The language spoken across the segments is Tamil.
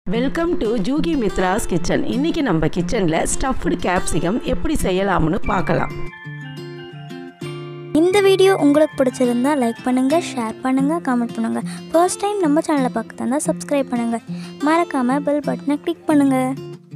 welcome to Juki Mithra's kitchen இன்னைக்கு நம்ம கிச்சனில் ஸ்டஃப்டு கேப்சிகம் எப்படி செய்யலாம்னு பார்க்கலாம் இந்த வீடியோ உங்களுக்கு பிடிச்சிருந்தா லைக் பண்ணுங்கள் ஷேர் பண்ணுங்கள் கமெண்ட் பண்ணுங்கள் ஃபர்ஸ்ட் டைம் நம்ம சேனலை பார்க்க தந்தா சப்ஸ்கிரைப் பண்ணுங்கள் மறக்காமல் பெல் பட்டனை கிளிக் பண்ணுங்கள்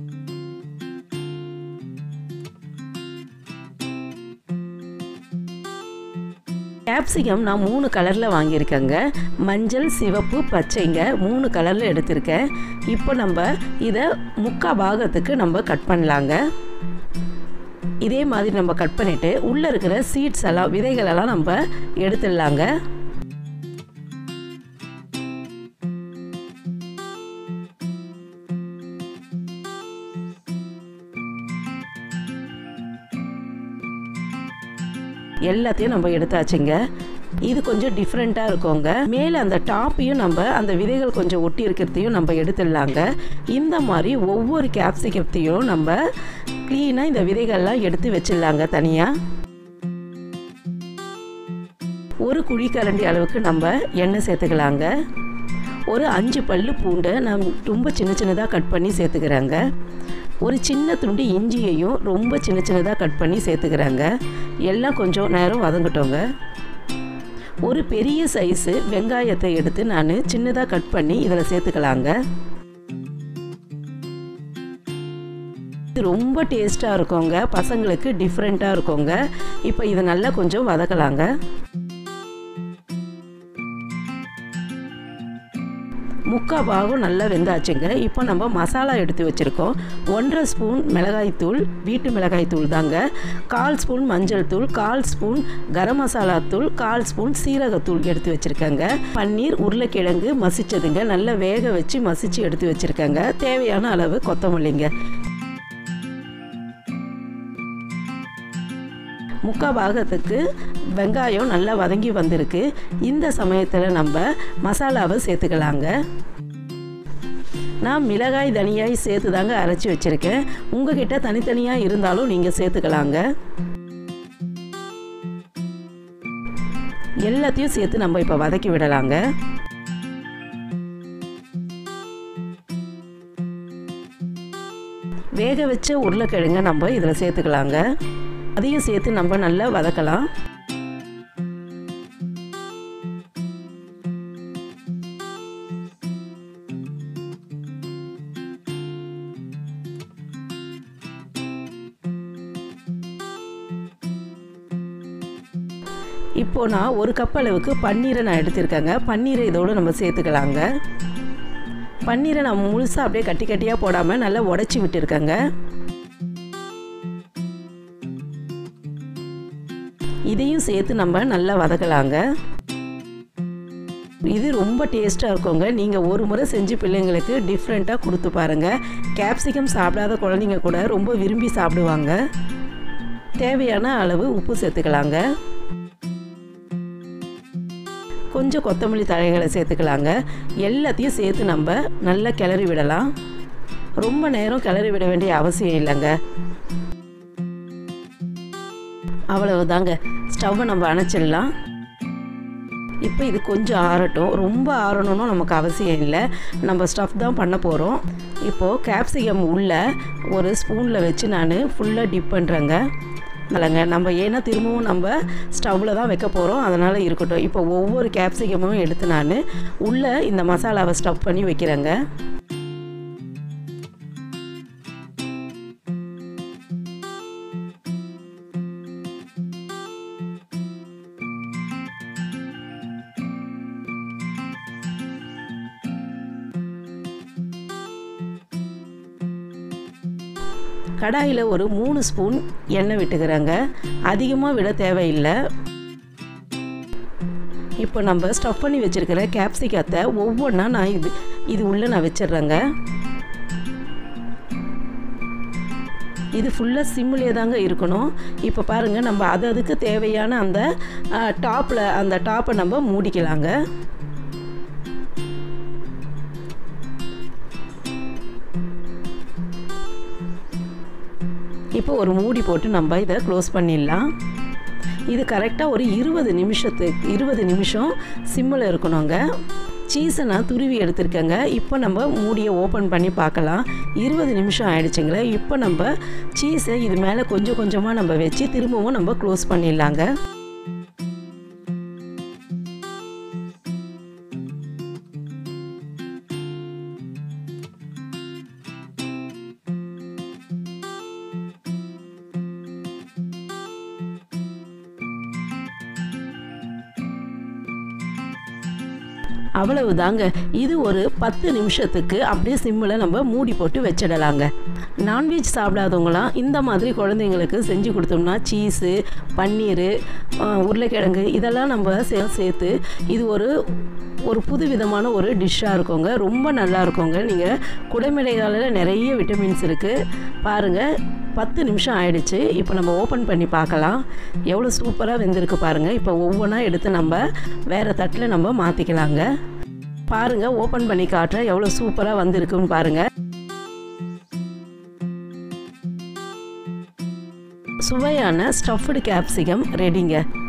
கேப்சிகம் நான் மூணு கலரில் வாங்கியிருக்கேங்க மஞ்சள் சிவப்பு பச்சைங்க மூணு கலரில் எடுத்திருக்கேன் இப்போ நம்ம இதை முக்கா பாகத்துக்கு நம்ம கட் பண்ணலாங்க இதே மாதிரி நம்ம கட் பண்ணிவிட்டு உள்ளே இருக்கிற சீட்ஸ் எல்லாம் விதைகளெல்லாம் நம்ம எடுத்துடலாங்க எல்லாத்தையும் நம்ம எடுத்தாச்சுங்க இது கொஞ்சம் டிஃப்ரெண்ட்டாக இருக்குங்க மேலே அந்த டாப்பையும் நம்ம அந்த விதைகள் கொஞ்சம் ஒட்டி இருக்கிறதையும் நம்ம எடுத்துடலாங்க இந்த மாதிரி ஒவ்வொரு கேப்சிகத்தையும் நம்ம க்ளீனாக இந்த விதைகள்லாம் எடுத்து வச்சிடலாங்க தனியாக ஒரு குழிக்கரண்டி அளவுக்கு நம்ம எண்ணெய் சேர்த்துக்கலாங்க ஒரு அஞ்சு பல்லு பூண்டை நான் ரொம்ப சின்ன சின்னதாக கட் பண்ணி சேர்த்துக்கிறேங்க ஒரு சின்ன துண்டு இஞ்சியையும் ரொம்ப சின்ன சின்னதாக கட் பண்ணி சேர்த்துக்கிறேங்க எல்லாம் கொஞ்சம் நேரம் வதங்கட்டோங்க ஒரு பெரிய சைஸு வெங்காயத்தை எடுத்து நான் சின்னதாக கட் பண்ணி இதில் சேர்த்துக்கலாங்க இது ரொம்ப டேஸ்ட்டாக இருக்குங்க பசங்களுக்கு டிஃப்ரெண்ட்டாக இருக்குங்க இப்போ இதை நல்லா கொஞ்சம் வதக்கலாங்க முக்கால் பாகம் நல்லா வெந்தாச்சுங்க இப்போ நம்ம மசாலா எடுத்து வச்சுருக்கோம் ஒன்றரை ஸ்பூன் மிளகாய்த்தூள் வீட்டு மிளகாய்த்தூள் தாங்க கால் ஸ்பூன் மஞ்சள் தூள் கால் ஸ்பூன் கரம் மசாலா தூள் கால் ஸ்பூன் சீரகத்தூள் எடுத்து வச்சுருக்கேங்க பன்னீர் உருளைக்கிழங்கு மசிச்சதுங்க நல்லா வேக வச்சு மசிச்சு எடுத்து வச்சுருக்கேங்க தேவையான அளவு கொத்தமல்லிங்க முக்கால் பாகத்துக்கு வெங்காயம் நல்லா வதங்கி வந்திருக்கு இந்த சமயத்தில் நம்ம மசாலாவை சேர்த்துக்கலாங்க நான் மிளகாய் தனியாய் சேர்த்து தாங்க அரைச்சி வச்சுருக்கேன் உங்ககிட்ட தனித்தனியாக இருந்தாலும் நீங்கள் சேர்த்துக்கலாங்க எல்லாத்தையும் சேர்த்து நம்ம இப்போ வதக்கி விடலாங்க வேக வச்ச உருளைக்கிழங்க நம்ம இதில் சேர்த்துக்கலாங்க அதையும் சேர்த்து நம்ம நல்லா வதக்கலாம் இப்போ நான் ஒரு கப் அளவுக்கு பன்னீரை நான் எடுத்திருக்கேங்க பன்னீரை இதோடு நம்ம சேர்த்துக்கலாங்க பன்னீரை நான் முழுசாக அப்படியே கட்டி கட்டியாக போடாமல் நல்லா உடச்சி விட்டுருக்கேங்க இதையும் சேர்த்து நம்ம நல்லா வதக்கலாங்க இது ரொம்ப டேஸ்ட்டாக இருக்குங்க நீங்கள் ஒரு முறை செஞ்சு பிள்ளைங்களுக்கு டிஃப்ரெண்ட்டாக கொடுத்து பாருங்கள் கேப்சிகம் சாப்பிடாத குழந்தைங்க கூட ரொம்ப விரும்பி சாப்பிடுவாங்க தேவையான அளவு உப்பு சேர்த்துக்கலாங்க கொஞ்சம் கொத்தமல்லி தழைகளை சேர்த்துக்கலாங்க எல்லாத்தையும் சேர்த்து நம்ம நல்லா கிளறி விடலாம் ரொம்ப நேரம் கிளறி விட வேண்டிய அவசியம் இல்லைங்க அவ்வளவுதாங்க ஸ்டவ்வை நம்ம அணைச்சிடலாம் இப்போ இது கொஞ்சம் ஆறட்டும் ரொம்ப ஆறணும்னு நமக்கு அவசியம் இல்லை நம்ம ஸ்டஃப் தான் பண்ண போகிறோம் இப்போது கேப்சிகம் உள்ள ஒரு ஸ்பூனில் வச்சு நான் ஃபுல்லாக டிப் பண்ணுறேங்க இல்லைங்க நம்ம ஏன்னா திரும்பவும் நம்ம ஸ்டவ்வில் தான் வைக்க போகிறோம் அதனால் இருக்கட்டும் இப்போ ஒவ்வொரு கேப்சிகமும் எடுத்து நான் உள்ளே இந்த மசாலாவை ஸ்டஃப் பண்ணி வைக்கிறேங்க கடாயில் ஒரு மூணு ஸ்பூன் எண்ணெய் விட்டுக்கிறேங்க அதிகமாக விட தேவையில்லை இப்போ நம்ம ஸ்டஃப் பண்ணி வச்சுருக்கிற கேப்சிகத்தை ஒவ்வொன்றா நான் இது இது உள்ளே நான் வச்சிடுறேங்க இது ஃபுல்லாக சிம்மிலே தாங்க இருக்கணும் இப்போ பாருங்கள் நம்ம அது அதுக்கு தேவையான அந்த டாப்பில் அந்த டாப்பை நம்ம மூடிக்கலாங்க இப்போ ஒரு மூடி போட்டு நம்ம இதை க்ளோஸ் பண்ணிடலாம் இது கரெக்டாக ஒரு இருபது நிமிஷத்துக்கு இருபது நிமிஷம் சிம்மில் இருக்கணுங்க சீஸை நான் துருவி எடுத்திருக்கேங்க இப்போ நம்ம மூடியை ஓப்பன் பண்ணி பார்க்கலாம் இருபது நிமிஷம் ஆயிடுச்சுங்களே இப்போ நம்ம சீஸை இது மேலே கொஞ்சம் கொஞ்சமாக நம்ம வச்சு திரும்பவும் நம்ம க்ளோஸ் பண்ணிடலாங்க அவ்வளவு தாங்க இது ஒரு பத்து நிமிஷத்துக்கு அப்படியே சிம்மில் நம்ம மூடி போட்டு வச்சிடலாங்க நான்வெஜ் சாப்பிடாதவங்களாம் இந்த மாதிரி குழந்தைங்களுக்கு செஞ்சு கொடுத்தோம்னா சீஸு பன்னீர் உருளைக்கிழங்கு இதெல்லாம் நம்ம சே சேர்த்து இது ஒரு ஒரு புது விதமான ஒரு டிஷ்ஷாக இருக்குங்க ரொம்ப நல்லா இருக்குங்க நீங்கள் குடைமிளைகாலில் நிறைய விட்டமின்ஸ் இருக்குது பாருங்கள் பத்து நிமிஷம் ஆயிடுச்சு இப்போ நம்ம ஓப்பன் பண்ணி பார்க்கலாம் எவ்வளோ சூப்பராக வெந்திருக்கு பாருங்கள் இப்போ ஒவ்வொன்றா எடுத்து நம்ம வேறு தட்டில் நம்ம மாற்றிக்கலாங்க பாருங்கள் ஓப்பன் பண்ணி காட்டுறேன் எவ்வளோ சூப்பராக வந்திருக்குன்னு பாருங்கள் சுவையான ஸ்டஃப்டு கேப்சிகம் ரெடிங்க